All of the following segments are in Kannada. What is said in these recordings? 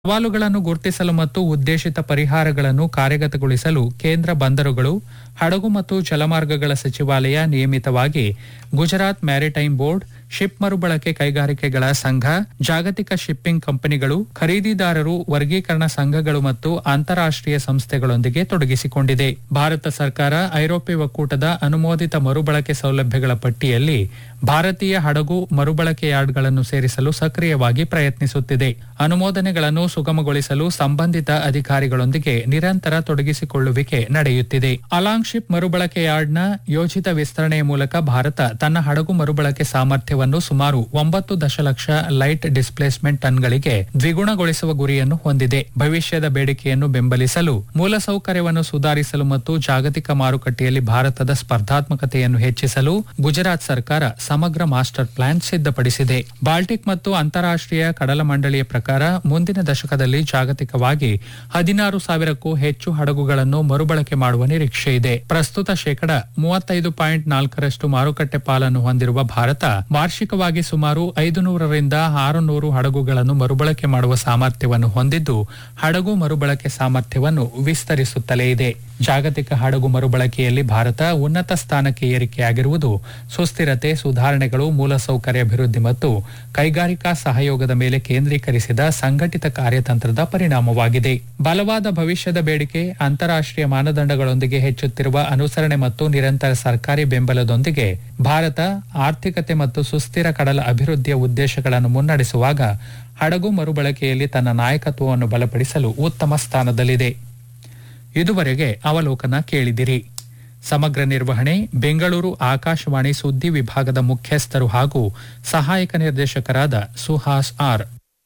ಸವಾಲುಗಳನ್ನು ಗುರುತಿಸಲು ಮತ್ತು ಉದ್ದೇಶಿತ ಪರಿಹಾರಗಳನ್ನು ಕಾರ್ಯಗತಗೊಳಿಸಲು ಕೇಂದ್ರ ಬಂದರುಗಳು ಹಡಗು ಮತ್ತು ಜಲಮಾರ್ಗಗಳ ಸಚಿವಾಲಯ ನಿಯಮಿತವಾಗಿ ಗುಜರಾತ್ ಮ್ಯಾರಿಟೈಮ್ ಬೋರ್ಡ್ ಶಿಪ್ ಮರುಬಳಕೆ ಕೈಗಾರಿಕೆಗಳ ಸಂಘ ಜಾಗತಿಕ ಶಿಪ್ಪಿಂಗ್ ಕಂಪನಿಗಳು ಖರೀದಿದಾರರು ವರ್ಗೀಕರಣ ಸಂಘಗಳು ಮತ್ತು ಅಂತಾರಾಷ್ಟೀಯ ಸಂಸ್ಥೆಗಳೊಂದಿಗೆ ತೊಡಗಿಸಿಕೊಂಡಿದೆ ಭಾರತ ಸರ್ಕಾರ ಐರೋಪ್ಯ ಒಕ್ಕೂಟದ ಅನುಮೋದಿತ ಮರುಬಳಕೆ ಸೌಲಭ್ಯಗಳ ಪಟ್ಟಿಯಲ್ಲಿ ಭಾರತೀಯ ಹಡಗು ಮರುಬಳಕೆ ಯಾರ್ಡ್ಗಳನ್ನು ಸೇರಿಸಲು ಸಕ್ರಿಯವಾಗಿ ಪ್ರಯತ್ನಿಸುತ್ತಿದೆ ಅನುಮೋದನೆಗಳನ್ನು ಸುಗಮಗೊಳಿಸಲು ಸಂಬಂಧಿತ ಅಧಿಕಾರಿಗಳೊಂದಿಗೆ ನಿರಂತರ ತೊಡಗಿಸಿಕೊಳ್ಳುವಿಕೆ ನಡೆಯುತ್ತಿದೆ ಅಲಾಂಗ್ ಶಿಪ್ ಮರುಬಳಕೆ ಯಾರ್ಡ್ನ ಯೋಜಿತ ವಿಸ್ತರಣೆಯ ಮೂಲಕ ಭಾರತ ತನ್ನ ಹಡಗು ಮರುಬಳಕೆ ಸಾಮರ್ಥ್ಯವನ್ನು ಸುಮಾರು ಒಂಬತ್ತು ದಶಲಕ್ಷ ಲೈಟ್ ಡಿಸ್ಪ್ಲೇಸ್ಮೆಂಟ್ ಟನ್ಗಳಿಗೆ ದ್ವಿಗುಣಗೊಳಿಸುವ ಗುರಿಯನ್ನು ಹೊಂದಿದೆ ಭವಿಷ್ಯದ ಬೇಡಿಕೆಯನ್ನು ಬೆಂಬಲಿಸಲು ಮೂಲಸೌಕರ್ಯವನ್ನು ಸುಧಾರಿಸಲು ಮತ್ತು ಜಾಗತಿಕ ಮಾರುಕಟ್ಟೆಯಲ್ಲಿ ಭಾರತದ ಸ್ಪರ್ಧಾತ್ಮಕತೆಯನ್ನು ಹೆಚ್ಚಿಸಲು ಗುಜರಾತ್ ಸರ್ಕಾರ ಸಮಗ್ರ ಮಾಸ್ಟರ್ ಪ್ಲಾನ್ ಸಿದ್ಧಪಡಿಸಿದೆ ಬಾಲ್ಟಿಕ್ ಮತ್ತು ಅಂತಾರಾಷ್ಟೀಯ ಕಡಲ ಮಂಡಳಿಯ ಪ್ರಕಾರ ಮುಂದಿನ ದಶಕದಲ್ಲಿ ಜಾಗತಿಕವಾಗಿ ಹದಿನಾರು ಸಾವಿರಕ್ಕೂ ಹೆಚ್ಚು ಹಡಗುಗಳನ್ನು ಮರುಬಳಕೆ ಮಾಡುವ ನಿರೀಕ್ಷೆ ಇದೆ ಪ್ರಸ್ತುತ ಶೇಕಡ ಮೂವತ್ತೈದು ಪಾಯಿಂಟ್ ನಾಲ್ಕರಷ್ಟು ಮಾರುಕಟ್ಟೆ ಪಾಲನ್ನು ಹೊಂದಿರುವ ಭಾರತ ವಾರ್ಷಿಕವಾಗಿ ಸುಮಾರು ಐದು ನೂರರಿಂದ ಆರು ನೂರು ಹಡಗುಗಳನ್ನು ಮರುಬಳಕೆ ಮಾಡುವ ಸಾಮರ್ಥ್ಯವನ್ನು ಹೊಂದಿದ್ದು ಹಡಗು ಮರುಬಳಕೆ ಸಾಮರ್ಥ್ಯವನ್ನು ವಿಸ್ತರಿಸುತ್ತಲೇ ಇದೆ ಜಾಗತಿಕ ಹಡಗು ಮರುಬಳಕೆಯಲ್ಲಿ ಭಾರತ ಉನ್ನತ ಸ್ಥಾನಕ್ಕೆ ಏರಿಕೆಯಾಗಿರುವುದು ಸುಸ್ಥಿರತೆ ಸುಧಾರಣೆಗಳು ಮೂಲಸೌಕರ್ಯ ಅಭಿವೃದ್ಧಿ ಮತ್ತು ಕೈಗಾರಿಕಾ ಸಹಯೋಗದ ಮೇಲೆ ಕೇಂದ್ರೀಕರಿಸಿದ ಸಂಘಟಿತ ಕಾರ್ಯತಂತ್ರದ ಪರಿಣಾಮವಾಗಿದೆ ಬಲವಾದ ಭವಿಷ್ಯದ ಬೇಡಿಕೆ ಅಂತಾರಾಷ್ಟೀಯ ಮಾನದಂಡಗಳೊಂದಿಗೆ ಹೆಚ್ಚುತ್ತಿರುವ ಅನುಸರಣೆ ಮತ್ತು ನಿರಂತರ ಸರ್ಕಾರಿ ಬೆಂಬಲದೊಂದಿಗೆ ಭಾರತ ಆರ್ಥಿಕತೆ ಮತ್ತು ಸುಸ್ಥಿರ ಕಡಲ ಅಭಿವೃದ್ಧಿಯ ಉದ್ದೇಶಗಳನ್ನು ಮುನ್ನಡೆಸುವಾಗ ಹಡಗು ಮರುಬಳಕೆಯಲ್ಲಿ ತನ್ನ ನಾಯಕತ್ವವನ್ನು ಬಲಪಡಿಸಲು ಉತ್ತಮ ಸ್ಥಾನದಲ್ಲಿದೆ ಇದುವರೆಗೆ ಅವಲೋಕನ ಕೇಳಿದಿರಿ ಸಮಗ್ರ ನಿರ್ವಹಣೆ ಬೆಂಗಳೂರು ಆಕಾಶವಾಣಿ ಸುದ್ದಿ ವಿಭಾಗದ ಮುಖ್ಯಸ್ಥರು ಹಾಗೂ ಸಹಾಯಕ ನಿರ್ದೇಶಕರಾದ ಸುಹಾಸ್ ಆರ್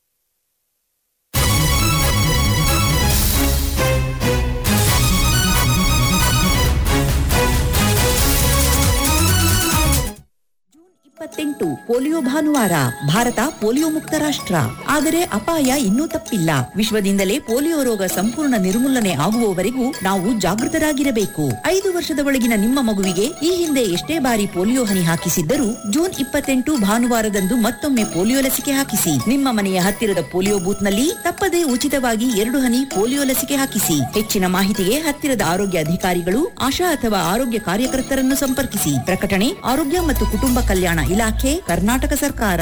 ಇಪ್ಪತ್ತೆಂಟು ಪೋಲಿಯೋ ಭಾನುವಾರ ಭಾರತ ಪೋಲಿಯೋ ಮುಕ್ತ ರಾಷ್ಟ್ರ ಆದರೆ ಅಪಾಯ ಇನ್ನೂ ತಪ್ಪಿಲ್ಲ ವಿಶ್ವದಿಂದಲೇ ಪೋಲಿಯೋ ರೋಗ ಸಂಪೂರ್ಣ ನಿರ್ಮೂಲನೆ ಆಗುವವರೆಗೂ ನಾವು ಜಾಗೃತರಾಗಿರಬೇಕು ಐದು ವರ್ಷದ ಒಳಗಿನ ನಿಮ್ಮ ಮಗುವಿಗೆ ಈ ಹಿಂದೆ ಎಷ್ಟೇ ಬಾರಿ ಪೋಲಿಯೋ ಹನಿ ಹಾಕಿಸಿದ್ದರೂ ಜೂನ್ ಇಪ್ಪತ್ತೆಂಟು ಭಾನುವಾರದಂದು ಮತ್ತೊಮ್ಮೆ ಪೋಲಿಯೋ ಲಸಿಕೆ ಹಾಕಿಸಿ ನಿಮ್ಮ ಮನೆಯ ಹತ್ತಿರದ ಪೋಲಿಯೋ ಬೂತ್ನಲ್ಲಿ ತಪ್ಪದೇ ಉಚಿತವಾಗಿ ಎರಡು ಹನಿ ಪೋಲಿಯೋ ಲಸಿಕೆ ಹಾಕಿಸಿ ಹೆಚ್ಚಿನ ಮಾಹಿತಿಗೆ ಹತ್ತಿರದ ಆರೋಗ್ಯ ಅಧಿಕಾರಿಗಳು ಆಶಾ ಅಥವಾ ಆರೋಗ್ಯ ಕಾರ್ಯಕರ್ತರನ್ನು ಸಂಪರ್ಕಿಸಿ ಪ್ರಕಟಣೆ ಆರೋಗ್ಯ ಮತ್ತು ಕುಟುಂಬ ಕಲ್ಯಾಣ ಇಲಾಖೆ ಕರ್ನಾಟಕ ಸರ್ಕಾರ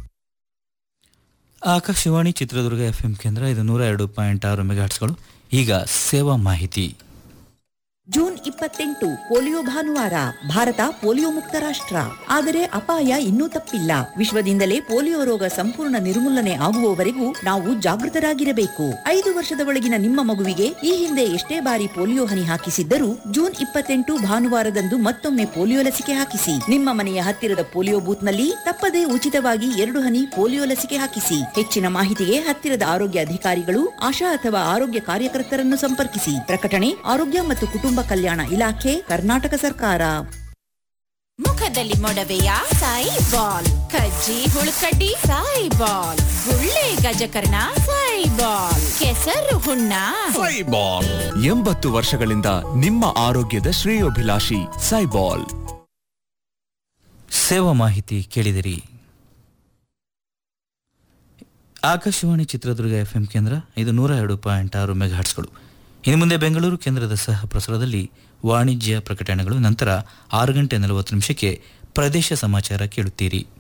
ಆಕಾಶವಾಣಿ ಚಿತ್ರದುರ್ಗ ಎಫ್ಎಂ ಕೇಂದ್ರ ಇದು ನೂರ ಎರಡು ಪಾಯಿಂಟ್ ಆರು ಮೆಗಾಟ್ಸ್ಗಳು ಈಗ ಸೇವಾ ಮಾಹಿತಿ ಜೂನ್ ಇಪ್ಪತ್ತೆಂಟು ಪೋಲಿಯೋ ಭಾನುವಾರ ಭಾರತ ಪೋಲಿಯೋ ಮುಕ್ತ ರಾಷ್ಟ್ರ ಆದರೆ ಅಪಾಯ ಇನ್ನೂ ತಪ್ಪಿಲ್ಲ ವಿಶ್ವದಿಂದಲೇ ಪೋಲಿಯೋ ರೋಗ ಸಂಪೂರ್ಣ ನಿರ್ಮೂಲನೆ ಆಗುವವರೆಗೂ ನಾವು ಜಾಗೃತರಾಗಿರಬೇಕು ಐದು ವರ್ಷದ ಒಳಗಿನ ನಿಮ್ಮ ಮಗುವಿಗೆ ಈ ಹಿಂದೆ ಎಷ್ಟೇ ಬಾರಿ ಪೋಲಿಯೋ ಹನಿ ಹಾಕಿಸಿದ್ದರೂ ಜೂನ್ ಇಪ್ಪತ್ತೆಂಟು ಭಾನುವಾರದಂದು ಮತ್ತೊಮ್ಮೆ ಪೋಲಿಯೋ ಲಸಿಕೆ ಹಾಕಿಸಿ ನಿಮ್ಮ ಮನೆಯ ಹತ್ತಿರದ ಪೋಲಿಯೋ ಬೂತ್ನಲ್ಲಿ ತಪ್ಪದೇ ಉಚಿತವಾಗಿ ಎರಡು ಹನಿ ಪೋಲಿಯೋ ಲಸಿಕೆ ಹಾಕಿಸಿ ಹೆಚ್ಚಿನ ಮಾಹಿತಿಗೆ ಹತ್ತಿರದ ಆರೋಗ್ಯ ಅಧಿಕಾರಿಗಳು ಆಶಾ ಅಥವಾ ಆರೋಗ್ಯ ಕಾರ್ಯಕರ್ತರನ್ನು ಸಂಪರ್ಕಿಸಿ ಪ್ರಕಟಣೆ ಆರೋಗ್ಯ ಮತ್ತು ಕುಟುಂಬ ಕಲ್ಯಾಣ ಇಲಾಖೆ ಕರ್ನಾಟಕ ಸರ್ಕಾರ ಮುಖದಲ್ಲಿ ಮೊಡವೆಯ ಸಾಯಿ ಬಾಲ್ ಕಜ್ಜಿ ಹುಳುಕಡ್ಡಿ ಸಾಯಿ ಬಾಲ್ ಗುಳ್ಳೆ ಗಜಕರ್ಣ ಸಾಯಿ ಬಾಲ್ ಕೆಸರು ಹುಣ್ಣ ಸೈಬಾಲ್ ಎಂಬತ್ತು ವರ್ಷಗಳಿಂದ ನಿಮ್ಮ ಆರೋಗ್ಯದ ಶ್ರೇಯೋಭಿಲಾಷಿ ಸೈಬಾಲ್ ಸೇವಾ ಮಾಹಿತಿ ಕೇಳಿದಿರಿ ಆಕಾಶವಾಣಿ ಚಿತ್ರದುರ್ಗ ಎಫ್ಎಂ ಕೇಂದ್ರ ಇದು ನೂರ ಎರಡು ಪಾಯಿಂಟ್ ಆರು ಮೆಗಾಹರ್ಟ್ಸ್ಗಳು ಇನ್ನು ಮುಂದೆ ಬೆಂಗಳೂರು ಕೇಂದ್ರದ ಸಹ ಪ್ರಸಾರದಲ್ಲಿ ವಾಣಿಜ್ಯ ಪ್ರಕಟಣೆಗಳು ನಂತರ ಆರು ಗಂಟೆ ನಲವತ್ತು ನಿಮಿಷಕ್ಕೆ ಪ್ರದೇಶ ಸಮಾಚಾರ ಕೇಳುತ್ತೀರಿ